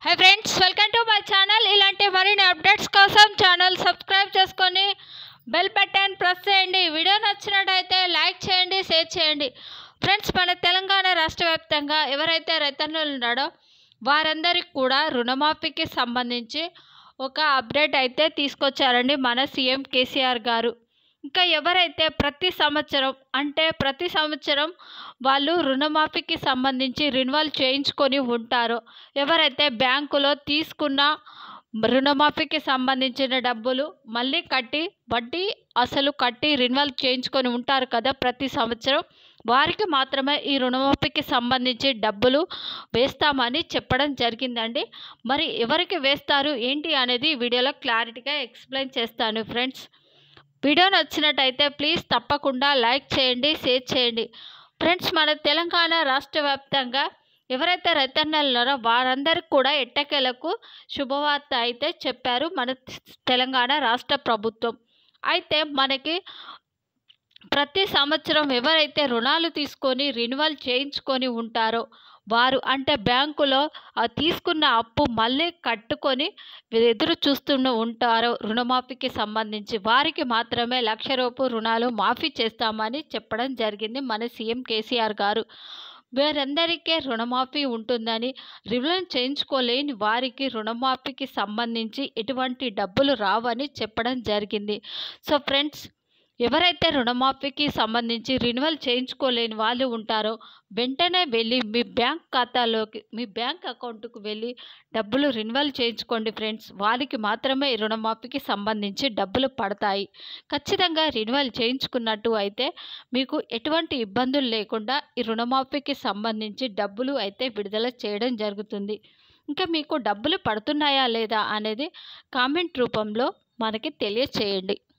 high friends welcome to my channel ఇలాంటి మరిన్ని updates కోసం ఛానల్ సబ్స్క్రైబ్ చేసుకొని బెల్ బటన్ ప్రెస్ చేయండి వీడియో నచ్చినట్టయితే లైక్ చేయండి షేర్ చేయండి ఫ్రెండ్స్ మన తెలంగాణ రాష్ట్ర వ్యాప్తంగా ఎవరైతే రైతన్నులు ఉన్నాడో వారందరికీ కూడా రుణమాఫీకి సంబంధించి ఒక అప్డేట్ అయితే తీసుకొచ్చారండి మన సీఎం కేసీఆర్ గారు ఇంకా ఎవరైతే ప్రతి సంవత్సరం అంటే ప్రతి సంవత్సరం వాళ్ళు రుణమాఫీకి సంబంధించి రిన్వాల్ చేయించుకొని ఉంటారో ఎవరైతే బ్యాంకులో తీసుకున్న రుణమాఫీకి సంబంధించిన డబ్బులు మళ్ళీ కట్టి వడ్డీ అసలు కట్టి రిన్వాల్ చేయించుకొని ఉంటారు కదా ప్రతి సంవత్సరం వారికి మాత్రమే ఈ రుణమాఫీకి సంబంధించి డబ్బులు వేస్తామని చెప్పడం జరిగిందండి మరి ఎవరికి వేస్తారు ఏంటి అనేది ఈ వీడియోలో క్లారిటీగా ఎక్స్ప్లెయిన్ చేస్తాను ఫ్రెండ్స్ వీడియో నచ్చినట్టయితే ప్లీజ్ తప్పకుండా లైక్ చేయండి షేర్ చేయండి ఫ్రెండ్స్ మన తెలంగాణ రాష్ట్ర వ్యాప్తంగా ఎవరైతే రైతన్నలు ఉన్నారో వారందరికీ కూడా ఎట్టకేలకు శుభవార్త అయితే చెప్పారు మన తెలంగాణ రాష్ట్ర ప్రభుత్వం అయితే మనకి ప్రతి సంవత్సరం ఎవరైతే రుణాలు తీసుకొని రిన్యువల్ చేయించుకొని ఉంటారో వారు అంటే బ్యాంకులో ఆ తీసుకున్న అప్పు మళ్ళీ కట్టుకొని ఎదురు చూస్తూ ఉంటారో రుణమాఫీకి సంబంధించి వారికి మాత్రమే లక్ష రూపు రుణాలు మాఫీ చేస్తామని చెప్పడం జరిగింది మన సీఎం కేసీఆర్ గారు వీరందరికీ రుణమాఫీ ఉంటుందని రివ్యూన్ చేయించుకోలేని వారికి రుణమాఫీకి సంబంధించి ఎటువంటి డబ్బులు రావని చెప్పడం జరిగింది సో ఫ్రెండ్స్ ఎవరైతే రుణమాఫీకి సంబంధించి రిన్యువల్ చేయించుకోలేని వాళ్ళు ఉంటారో వెంటనే వెళ్ళి మీ బ్యాంక్ ఖాతాలోకి మీ బ్యాంక్ అకౌంట్కు వెళ్ళి డబ్బులు రిన్యువల్ చేయించుకోండి ఫ్రెండ్స్ వారికి మాత్రమే ఈ రుణమాఫీకి సంబంధించి డబ్బులు పడతాయి ఖచ్చితంగా రిన్యువల్ చేయించుకున్నట్టు అయితే మీకు ఎటువంటి ఇబ్బందులు లేకుండా ఈ రుణమాఫీకి సంబంధించి డబ్బులు అయితే విడుదల చేయడం జరుగుతుంది ఇంకా మీకు డబ్బులు పడుతున్నాయా లేదా అనేది కామెంట్ రూపంలో మనకి తెలియచేయండి